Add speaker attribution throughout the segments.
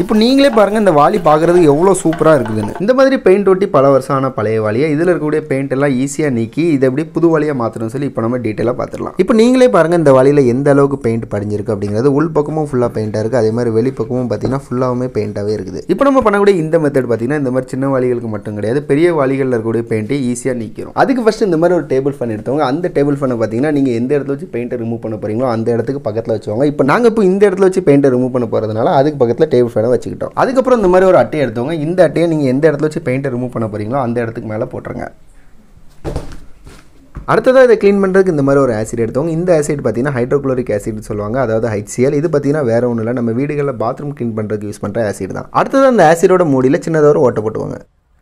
Speaker 1: இப்போ நீங்களே பாருங்க இந்த வாளி பார்க்குறதுக்கு எவ்வளோ சூப்பராக இருக்குதுன்னு இந்த மாதிரி பெயிண்ட் ஒட்டி பல வருஷம் ஆன பழைய வாளியை இதில் இருக்கக்கூடிய பெயிண்ட் எல்லாம் ஈஸியாக நீக்கி இதை எப்படி புது வாளியாக மாற்றணும் சொல்லி இப்போ நம்ம டீட்டெயிலாக பார்த்துடலாம் இப்போ நீங்களே பாருங்க இந்த வாளியில் எந்த அளவுக்கு பெயிண்ட் படிஞ்சிருக்கு அப்படிங்கிறது உள் பக்கமும் ஃபுல்லாக பெயிண்டாக இருக்குது அதே மாதிரி வெளி பக்கமும் பார்த்தீங்கன்னா ஃபுல்லாகவுமே பெயிண்டாகவே இருக்குது இப்போ நம்ம பண்ணக்கூடிய இந்த மெத்தட் பார்த்தீங்கன்னா இந்த மாதிரி சின்ன வாளிகளுக்கு மட்டும் கிடையாது பெரிய வாளிகளில் இருக்கக்கூடிய பெயிண்ட்டை ஈஸியாக நீக்கிறோம் அதுக்கு ஃபஸ்ட்டு இந்த மாதிரி ஒரு டேபிள் ஃபேன் எடுத்தவங்க அந்த டேபிள் ஃபேனை பார்த்தீங்கன்னா நீங்கள் எந்த இடத்துல வச்சு பெயிண்ட்டை ரிமூவ் பண்ண போறீங்களோ அந்த இடத்துக்கு பக்கத்தில் வச்சுவாங்க இப்போ நாங்கள் இப்போ இந்த இடத்துல வச்சு பெயிண்ட்டை ரிமூவ் பண்ண போகிறதுனால அதுக்கு பக்கத்தில் டேபிள் ஃபேனை வச்சுக்கிட்டோம் அதுக்கப்புறம் இந்த மாதிரி ஒரு அட்டையை எடுத்தவங்க இந்த அட்டையை நீங்கள் எந்த இடத்துல வச்சு பெயிண்ட்டை ரிமூவ் பண்ண போறீங்களோ அந்த இடத்துக்கு மேலே போட்டுருங்க அடுத்ததாக இதை க்ளீன் பண்ணுறதுக்கு இந்த மாதிரி ஒரு ஆசிட் எடுத்தவங்க இந்த ஆசிட் பார்த்தீங்கன்னா ஹைட்ரோக்ளோரிக் ஆசிட் சொல்லுவாங்க அதாவது HCl இது பார்த்தீங்கன்னா வேற ஒன்றும் இல்லை நம்ம வீடுகளில் பாத்ரூம் க்ளீன் பண்ணுறதுக்கு யூஸ் பண்ணுற ஆசிட் தான் அடுத்தது அந்த ஆசிடோட மூடியில் சின்னதாக ஒரு ஓட்டை போட்டுவாங்க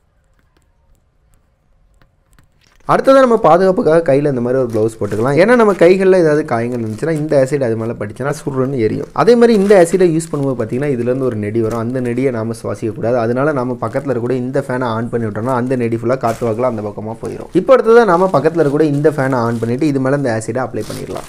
Speaker 1: அடுத்ததாக நம்ம பாதுகாப்புக்காக கையில் இந்த மாதிரி ஒரு க்ளவுஸ் போட்டுக்கலாம் ஏன்னா நம்ம கைகளில் ஏதாவது காயங்கள் இருந்துச்சுன்னா இந்த ஆசிட் அது மேலே படிச்சுன்னா சுருன்னு எரியும் அதே மாதிரி இந்த ஆசிடை யூஸ் பண்ணும்போது பார்த்தீங்கன்னா இதுலேருந்து ஒரு நெடி வரும் அந்த நெடியை நாம சுவாசிக்கக்கூடாது அதனால நம்ம பக்கத்தில் இருக்கக்கூடிய இந்த ஃபேனை ஆன் பண்ணி விட்டோம்னா அந்த நெடி ஃபுல்லாக காற்று வாக்கில் அந்த பக்கமாக போயிடும் இப்போ அடுத்ததாக நாம பக்கத்தில் இருக்கக்கூடிய இந்த ஃபேனை ஆன் பண்ணிவிட்டு இது மேலே இந்த ஆசிடை அப்ளை பண்ணிடலாம்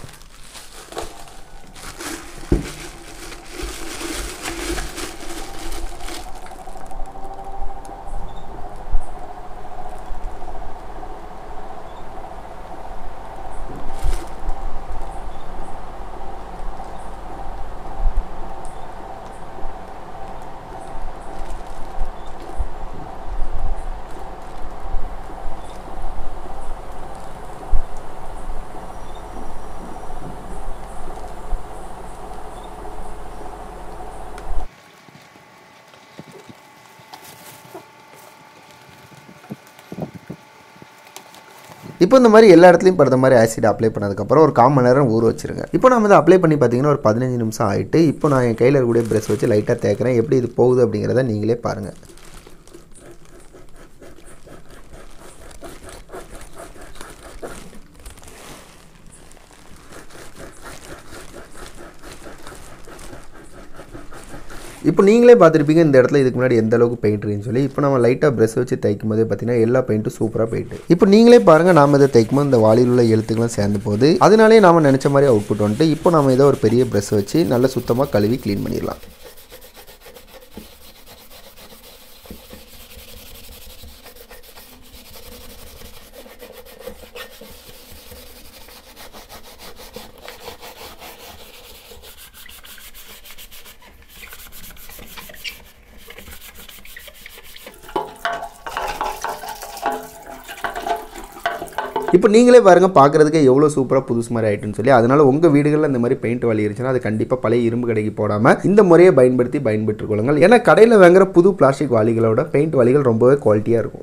Speaker 1: இப்போ இந்த மாதிரி எல்லா இடத்துலையும் படுற மாதிரி ஆசிட் அப்ளை பண்ணதுக்கப்புறம் ஒரு கால் மணி நேரம் ஊற வச்சிருங்க இப்போ நம்ம இதை அப்ளை பண்ணி பார்த்தீங்கன்னா ஒரு பதினஞ்சு நிமிஷம் ஆகிட்டு இப்போ நான் என் கையில் இருக்கக்கூடிய ப்ரெஷ் வச்சு லைட்டாக தேய்க்கிறேன் எப்படி இது போகுது அப்படிங்கிறத நீங்களே பாருங்கள் இப்போ நீங்களே பார்த்துருப்பீங்க இந்த இடத்துல இதுக்கு முன்னாடி எந்த அளவுக்கு பெயிண்ட் இருக்குன்னு சொல்லி இப்போ நம்ம லைட்டாக ப்ரெஷ் வச்சு தைக்கும் போதே பார்த்தீங்கன்னா எல்லா பெயிண்ட்டும் சூப்பராக போயிட்டு இப்போ நீங்களே பாருங்கள் நாம இதை தைக்கும் போது இந்த வாளியில் உள்ள எழுத்துக்கெல்லாம் சேர்ந்து போகுது அதனாலே நாம நினச்ச மாதிரி அவுட்புட் வந்துட்டு இப்போ நம்ம இதை ஒரு பெரிய ப்ரெஷ் வச்சு நல்லா சுத்தமாக கழுவி க்ளீன் பண்ணிடலாம் இப்போ நீங்களே பாருங்க பார்க்குறதுக்கு எவ்வளோ சூப்பராக புதுசு மாதிரி ஆயிட்டுன்னு சொல்லி அதனால உங்கள் வீடுகளில் இந்த மாதிரி பெயிண்ட் வலி இருந்துச்சுன்னா அது கண்டிப்பாக பழைய இரும்பு கடைக்கு போடாமல் இந்த முறையை பயன்படுத்தி பயன்பெற்றுக் கொள்ளுங்கள் ஏன்னா கடையில் வாங்குற புது பிளாஸ்டிக் வாளிகளோட பெயிண்ட் வாளிகள் ரொம்பவே குவாலிட்டியாக இருக்கும்